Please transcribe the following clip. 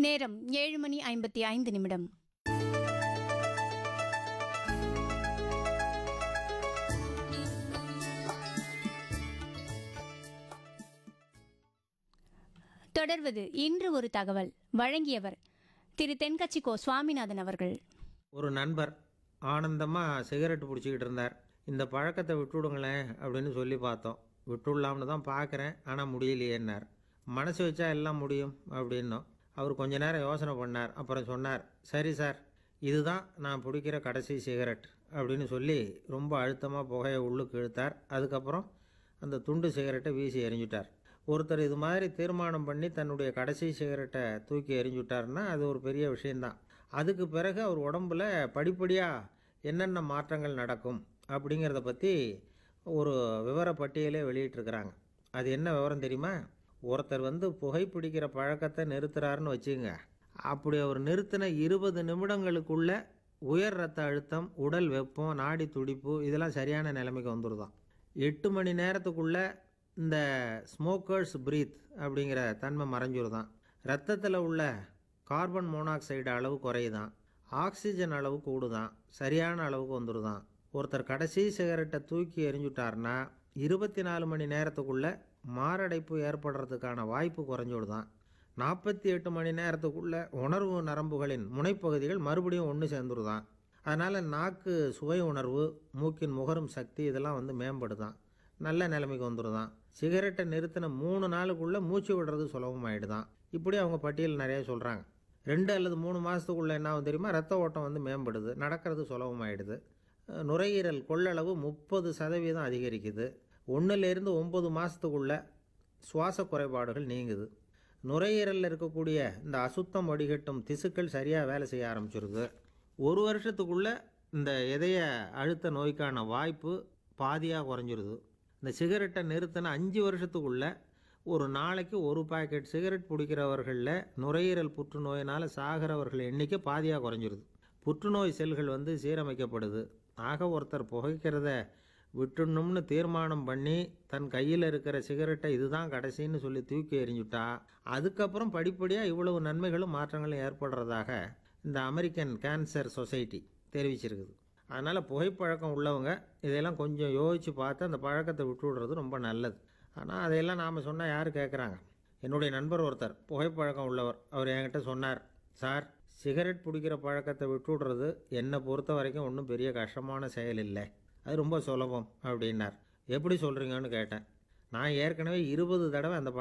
நேரம் ஏழு மணி ஐம்பத்தி ஐந்து நிமிடம் தொடர்வது இன்று ஒரு தகவல் வழங்கியவர் திரு தென்கட்சி கோ சுவாமிநாதன் அவர்கள் ஒரு நண்பர் ஆனந்தமாக சிகரெட் பிடிச்சிக்கிட்டு இருந்தார் இந்த பழக்கத்தை விட்டுவிடுங்களேன் அப்படின்னு சொல்லி பார்த்தோம் விட்டுடலாம்னு தான் பார்க்குறேன் ஆனால் முடியலையேன்னார் மனசு வச்சா எல்லாம் முடியும் அப்படின்னோம் அவர் கொஞ்ச நேரம் யோசனை பண்ணார் அப்புறம் சொன்னார் சரி சார் இதுதான் நான் பிடிக்கிற கடைசி சிகரெட் அப்படின்னு சொல்லி ரொம்ப அழுத்தமாக புகையை உள்ளுக்கு இழுத்தார் அதுக்கப்புறம் அந்த துண்டு சிகரெட்டை வீசி எறிஞ்சுட்டார் ஒருத்தர் இது மாதிரி தீர்மானம் பண்ணி தன்னுடைய கடைசி சிகரெட்டை தூக்கி எறிஞ்சுட்டாருன்னா அது ஒரு பெரிய விஷயந்தான் அதுக்கு பிறகு அவர் உடம்புல படிப்படியாக என்னென்ன மாற்றங்கள் நடக்கும் அப்படிங்கிறத பற்றி ஒரு விவர பட்டியலே வெளியிட்டிருக்கிறாங்க அது என்ன விவரம் தெரியுமா ஒருத்தர் வந்து புகைப்பிடிக்கிற பழக்கத்தை நிறுத்துறாருன்னு வச்சுங்க அப்படி அவர் நிறுத்தின இருபது நிமிடங்களுக்குள்ள உயர் ரத்த அழுத்தம் உடல் வெப்பம் நாடி துடிப்பு இதெல்லாம் சரியான நிலைமைக்கு வந்துருதான் எட்டு மணி நேரத்துக்குள்ள இந்த ஸ்மோக்கர்ஸ் பிரீத் அப்படிங்கிற தன்மை மறைஞ்சிருதான் ரத்தத்தில் உள்ள கார்பன் மோனாக்சைடு அளவு குறையுதான் ஆக்சிஜன் அளவு கூடுதான் சரியான அளவுக்கு வந்துடுதான் ஒருத்தர் கடைசி சிகரெட்டை தூக்கி எறிஞ்சுட்டார்னா இருபத்தி நாலு மணி நேரத்துக்குள்ள மாரடைப்பு ஏற்படுறதுக்கான வாய்ப்பு குறைஞ்சுடுதான் நாற்பத்தி எட்டு மணி நேரத்துக்குள்ள உணர்வு நரம்புகளின் முனைப்பகுதிகள் மறுபடியும் ஒன்று சேர்ந்துருதான் அதனால் நாக்கு சுவை உணர்வு மூக்கின் முகரும் சக்தி இதெல்லாம் வந்து மேம்படுதான் நல்ல நிலைமைக்கு வந்துடுதான் சிகரெட்டை நிறுத்தின மூணு நாளுக்குள்ளே மூச்சு விடுறது சுலபமாயிடுதான் இப்படி அவங்க பட்டியல் நிறைய சொல்கிறாங்க ரெண்டு அல்லது மூணு மாதத்துக்குள்ளே என்ன ஆகும் தெரியுமா ரத்த ஓட்டம் வந்து மேம்படுது நடக்கிறது சுலபமாயிடுது அஹ் நுரையீரல் கொள்ளளவு முப்பது சதவீதம் அதிகரிக்குது ஒன்றுலேருந்து ஒம்பது மாதத்துக்குள்ள சுவாச குறைபாடுகள் நீங்குது நுரையீரலில் இருக்கக்கூடிய இந்த அசுத்தம் வடிகட்டும் திசுக்கள் சரியாக வேலை செய்ய ஆரம்பிச்சிருது ஒரு வருஷத்துக்குள்ள இந்த இதய அழுத்த நோய்க்கான வாய்ப்பு பாதியாக குறைஞ்சிருது இந்த சிகரெட்டை நிறுத்தின அஞ்சு வருஷத்துக்குள்ள ஒரு நாளைக்கு ஒரு பாக்கெட் சிகரெட் பிடிக்கிறவர்களில் நுரையீரல் புற்றுநோயினால் சாகிறவர்கள் எண்ணிக்கை பாதியாக குறைஞ்சிருது புற்றுநோய் செல்கள் வந்து சீரமைக்கப்படுது ஆக ஒருத்தர் புகைக்கிறத விட்டுணும்னு தீர்மானம் பண்ணி தன் கையில் இருக்கிற சிகரெட்டை இதுதான் கடைசின்னு சொல்லி தூக்கி எறிஞ்சுட்டா அதுக்கப்புறம் படிப்படியாக இவ்வளவு நன்மைகளும் மாற்றங்களும் ஏற்படுறதாக இந்த அமெரிக்கன் கேன்சர் சொசைட்டி தெரிவிச்சிருக்குது அதனால் புகைப்பழக்கம் உள்ளவங்க இதையெல்லாம் கொஞ்சம் யோசித்து பார்த்து அந்த பழக்கத்தை விட்டு விடுறது ரொம்ப நல்லது ஆனால் அதையெல்லாம் நாம் சொன்னால் யார் கேட்குறாங்க என்னுடைய நண்பர் ஒருத்தர் புகைப்பழக்கம் உள்ளவர் அவர் என்கிட்ட சொன்னார் சார் சிகரெட் பிடிக்கிற பழக்கத்தை விட்டு விடுறது என்னை பொறுத்த வரைக்கும் ஒன்றும் பெரிய கஷ்டமான செயல் இல்லை அது ரொம்ப சுலபம் அப்படின்னார் எப்படி சொல்கிறீங்கன்னு கேட்டேன் நான் ஏற்கனவே இருபது தடவை அந்த